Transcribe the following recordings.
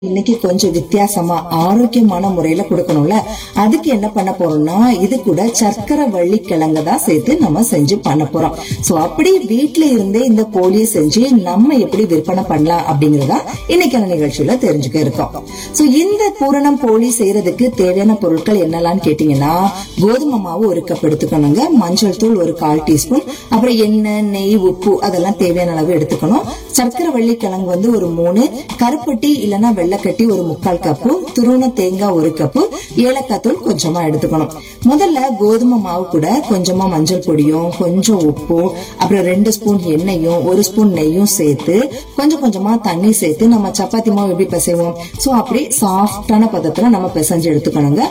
இன்னைக்கு கொஞ்சம் வித்தியாசமா ஆரோக்கியமான முறையில கொடுக்கணும்ல அதுக்கு என்ன பண்ண போறோம்னா இது கூட சர்க்கரை வள்ளி கிழங்க தான் சேர்த்து நம்ம செஞ்சு பண்ண போறோம் சோ அப்படி வீட்ல இருந்தே இந்த போலியை செஞ்சு நம்ம எப்படி விற்பனை பண்ணலாம் அப்படிங்கறதா இன்னைக்கான நிகழ்ச்சியில தெரிஞ்சுக்க இருக்கோம் சோ இந்த பூரணம் போலி செய்யறதுக்கு தேவையான பொருட்கள் என்னெல்லாம் கேட்டீங்கன்னா கோதுமை மாவு ஒரு கப் எடுத்துக்கணுங்க மஞ்சள் தூள் ஒரு கால் டீஸ்பூன் அப்புறம் எண்ணெய் நெய் உப்பு அதெல்லாம் தேவையான அளவு எடுத்துக்கணும் சர்க்கரை வள்ளி கிழங்கு வந்து ஒரு மூணு கருப்பட்டி இல்லைன்னா வெள்ளக்கட்டி ஒரு முக்கால் கப்பு துருவன தேங்காய் ஒரு கப்பு ஏலக்காய் தூள் கொஞ்சமா எடுத்துக்கணும் முதல்ல கோதுமை மாவு கூட கொஞ்சமா மஞ்சள் பொடியும் கொஞ்சம் உப்பும் அப்புறம் ரெண்டு ஸ்பூன் எண்ணெயும் ஒரு ஸ்பூன் நெய்யும் சேர்த்து கொஞ்சம் கொஞ்சமா தண்ணி சேர்த்து நம்ம சப்பாத்தி மாவு எப்படி பிசைவோம் சோ அப்படி சாஃப்டான பதத்துல நம்ம பிசைஞ்சு எடுத்துக்கணுங்க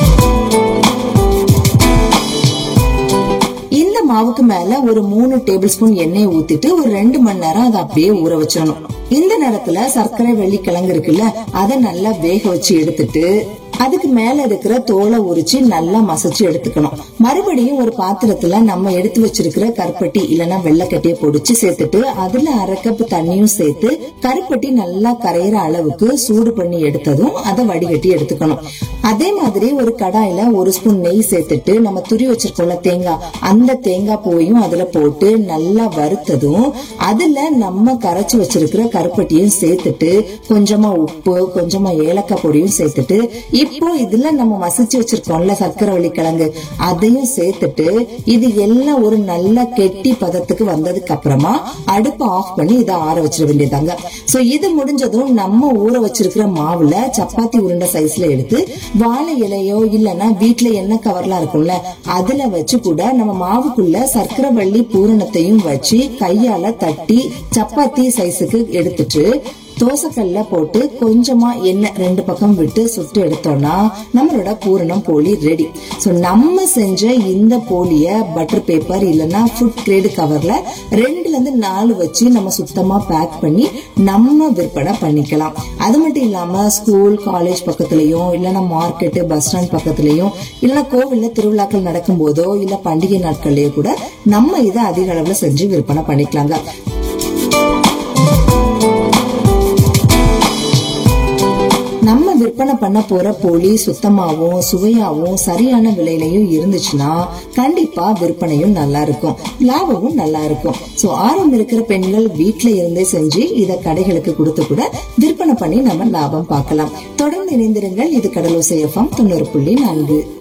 இந்த மாவுக்கு மேல ஒரு மூணு டேபிள் ஸ்பூன் எண்ணெய் ஊத்திட்டு ஒரு ரெண்டு மணி நேரம் அதை அப்படியே ஊற வச்சிடணும் இந்த நேரத்துல சர்க்கரை வெள்ளி கிழங்கு இருக்குல்ல அதை நல்லா வேக வச்சு எடுத்துட்டு அதுக்கு மேல இருக்கிற தோலை உரிச்சு நல்லா மசச்சு எடுத்துக்கணும் மறுபடியும் ஒரு பாத்திரத்துல நம்ம எடுத்து வச்சிருக்கிற கருப்பட்டி இல்லைன்னா வெள்ளக்கட்டியை பொடிச்சு சேர்த்துட்டு அதுல அரை கப் தண்ணியும் சேர்த்து கருப்பட்டி நல்லா கரையிற அளவுக்கு சூடு பண்ணி எடுத்ததும் அதை வடிகட்டி எடுத்துக்கணும் அதே மாதிரி ஒரு கடாயில ஒரு ஸ்பூன் நெய் சேர்த்துட்டு நம்ம துரி வச்சிருக்கோம்ல தேங்காய் அந்த தேங்காய் பூவையும் அதுல போட்டு நல்லா வறுத்ததும் அதுல நம்ம கரைச்சு வச்சிருக்கிற கருப்பட்டியும் சேர்த்துட்டு கொஞ்சமா உப்பு கொஞ்சமா ஏலக்காய் பொடியும் சேர்த்துட்டு இப்போ இதுல நம்ம மசிச்சு வச்சிருக்கோம்ல சர்க்கரை வள்ளி கிழங்கு அதையும் சேர்த்துட்டு இது எல்லாம் ஒரு நல்ல கெட்டி பதத்துக்கு வந்ததுக்கு அப்புறமா அடுப்பை ஆஃப் பண்ணி இதை ஆற வச்சிட வேண்டியதாங்க சோ இது முடிஞ்சதும் நம்ம ஊற வச்சிருக்கிற மாவுல சப்பாத்தி உருண்டை சைஸ்ல எடுத்து வாழை இலையோ இல்லைன்னா வீட்டுல எண்ணெய் கவர்லாம் இருக்கும்ல அதுல வச்சு கூட நம்ம மாவுக்குள்ள சர்க்கரை வள்ளி பூரணத்தையும் வச்சு கையால தட்டி சப்பாத்தி சைஸுக்கு எடுத்துட்டு தோசைக்கல்ல போட்டு கொஞ்சமா எண்ணெய் ரெண்டு பக்கம் விட்டு சுட்டு எடுத்தோம்னா நம்மளோட பூரணம் போலி ரெடி சோ நம்ம செஞ்ச இந்த போலிய பட்டர் பேப்பர் இல்லைன்னா ஃபுட் கிரேடு கவர்ல ரெண்டுல இருந்து நாலு வச்சு நம்ம சுத்தமா பேக் பண்ணி நம்ம விற்பனை பண்ணிக்கலாம் அது மட்டும் இல்லாம ஸ்கூல் காலேஜ் பக்கத்துலயும் இல்லைன்னா மார்க்கெட் பஸ் ஸ்டாண்ட் பக்கத்துலயும் இல்லைன்னா கோவில்ல திருவிழாக்கள் நடக்கும் போதோ இல்ல பண்டிகை நாட்கள்லயோ கூட நம்ம இதை அதிக அளவுல செஞ்சு விற்பனை பண்ணிக்கலாங்க நம்ம விற்பனை பண்ண போற போலி சுத்தமாவும் சுவையாவும் சரியான விலையிலையும் இருந்துச்சுன்னா கண்டிப்பா விற்பனையும் நல்லா இருக்கும் லாபமும் நல்லா இருக்கும் சோ ஆர்வம் இருக்கிற பெண்கள் வீட்ல இருந்தே செஞ்சு இத கடைகளுக்கு கொடுத்து கூட விற்பனை பண்ணி நம்ம லாபம் பார்க்கலாம் தொடர்ந்து இணைந்திருங்கள் இது கடலோசை எஃப்எம் தொண்ணூறு புள்ளி நான்கு